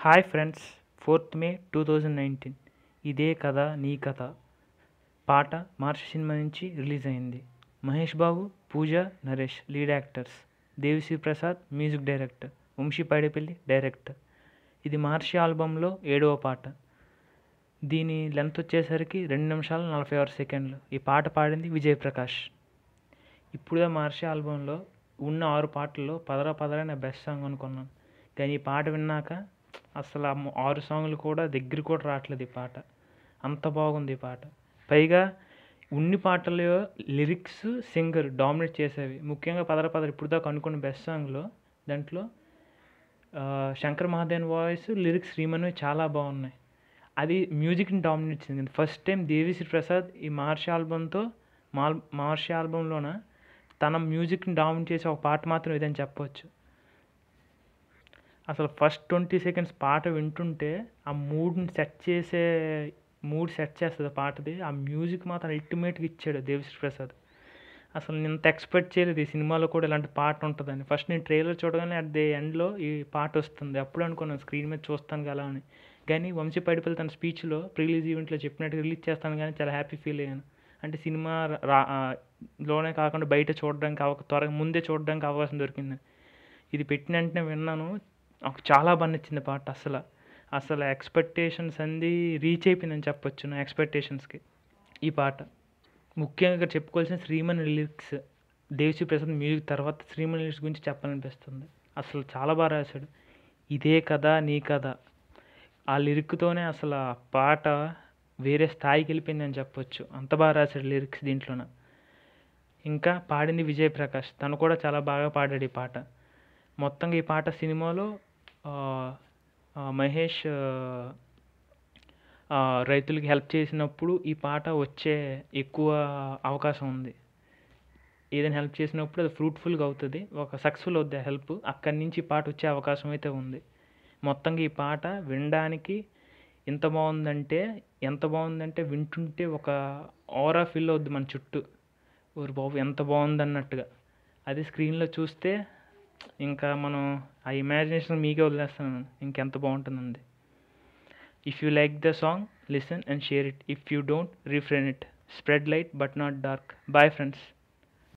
hi friends fourth May two thousand nineteen ఇదే కథ నీ కథ పాట మార్చి సినిమా నుంచి రిలీజ్ అయింది Mahesh Babu Pooja Naresh lead actors Devi Sri Prasad music director Vamshi Paidipally director ఇది మార్చి ఆల్బంలో ఏడవ పాట దీని లెంత్ వచ్చేసరికి రెండు నిమిషాలు నలభై ఆరు సెకండ్లు ఈ పాట పాడింది విజయ్ ప్రకాష్ ఇప్పుడే మార్చి ఆల్బంలో ఉన్న ఆరు పాటల్లో పదరా పదరా నా బెస్ట్ సాంగ్ అనుకున్నాను కానీ ఈ పాట విన్నాక అసలు ఆ ము- ఆరు సాంగ్లు కూడా దగ్గర కూడా రావట్లేదు ఈ పాట అంత బాగుంది ఈ పాట పైగా ఉన్ని పాటల్లో లిరిక్స్ సింగర్ డామినేట్ చేసేవి ముఖ్యంగా పదర పదర ఇప్పుడు దాకా అనుకున్న బెస్ట్ సాంగ్లో దాంట్లో ఆ, శంకర్ మహాదేవన్ వాయిస్ లిరిక్స్ శ్రీమను చాలా బాగున్నాయి అది మ్యూజిక్ని డామినేట్ చేసింది ఫస్ట్ టైం దేవిశ్రీ ప్రసాద్ ఈ మార్ష్ ఆల్బంతో మాల్ మార్ష్ ఆల్బంలోన తన మ్యూజిక్ని డామినేట్ చేసే ఒక పాట మాత్రం ఇదని చెప్పవచ్చు అసలు ఫస్ట్ ట్వంటీ సెకండ్స్ పాట వింటుంటే ఆ మూడ్ని సెట్ చేసే మూడ్ సెట్ చేస్తుంది ఆ పాటది ఆ మ్యూజిక్ మాత్రం అల్టిమేట్గా ఇచ్చాడు దేవిశ్రీ ప్రసాద్ అసలు నేను ఇంత ఎక్స్పెక్ట్ చేయలేదు ఈ సినిమాలో కూడా ఇలాంటి పాట ఉంటుందని ఫస్ట్ నేను ట్రైలర్ చూడగానే అట్ ది ఎండ్లో ఈ పాట వస్తుంది అప్పుడు అనుకున్నాను స్క్రీన్ మీద చూస్తాను కదా అని కానీ వంశీ పైడిపల్లి తన స్పీచ్లో ప్రిలీజ్ ఈవెంట్లో చెప్పినట్టు రిలీజ్ చేస్తాను కానీ చాలా హ్యాపీ ఫీల్ అయ్యాను అంటే సినిమా రా ఆ, లోనే కాకుండా బయట చూడడానికి అవక త్వరగా ముందే చూడడానికి అవకాశం దొరికింది ఇది పెట్టిన వెంటనే విన్నాను నాకు చాలా బాగా నచ్చింది పాట అసలు అసలు ఎక్స్పెక్టేషన్స్ అంది రీచ్ అయిపోయిందని చెప్పొచ్చు నా ఎక్స్పెక్టేషన్స్కి ఈ పాట ముఖ్యంగా ఇక్కడ చెప్పుకోవాల్సిన శ్రీమన్ లిరిక్స్ దేవిశ్రీ ప్రసాద్ మ్యూజిక్ తర్వాత శ్రీమన్ లిరిక్స్ గురించి చెప్పాలనిపిస్తుంది అసలు చాలా బాగా రాశాడు ఇదే కథ నీ కథ ఆ లిరిక్తోనే అసలు ఆ పాట వేరే స్థాయికి వెళ్ళిపోయిందని చెప్పొచ్చు అంత బాగా రాశాడు లిరిక్స్ దీంట్లోన ఇంకా పాడింది విజయ్ ప్రకాష్ తను కూడా చాలా బాగా పాడాడు ఈ పాట మొత్తంగా ఈ పాట సినిమాలో ఆ, ఆ, మహేష్ ఆ, ఆ, రైతులకి హెల్ప్ చేసినప్పుడు ఈ పాట వచ్చే ఎక్కువ అవకాశం ఉంది ఏదైనా హెల్ప్ చేసినప్పుడు అది ఫ్రూట్ఫుల్గా అవుతుంది ఒక సక్సెస్ఫుల్ అవుద్ది ఆ హెల్ప్ అక్కడి నుంచి ఈ పాట వచ్చే అవకాశం అయితే ఉంది మొత్తంగా ఈ పాట వినడానికి ఎంత బాగుందంటే ఎంత బాగుందంటే వింటుంటే ఒక ఓరా ఫీల్ అవుద్ది మన చుట్టూ ఓరి బాబు ఎంత బాగుంది అన్నట్టుగా అది స్క్రీన్లో చూస్తే ఇంకా మనం ఆ ఇమాజినేషన్ మీకే వదిలేస్తాను ఇంకెంత బాగుంటుందండి if you like the song listen and share it if you don't refrain it spread light but not dark bye friends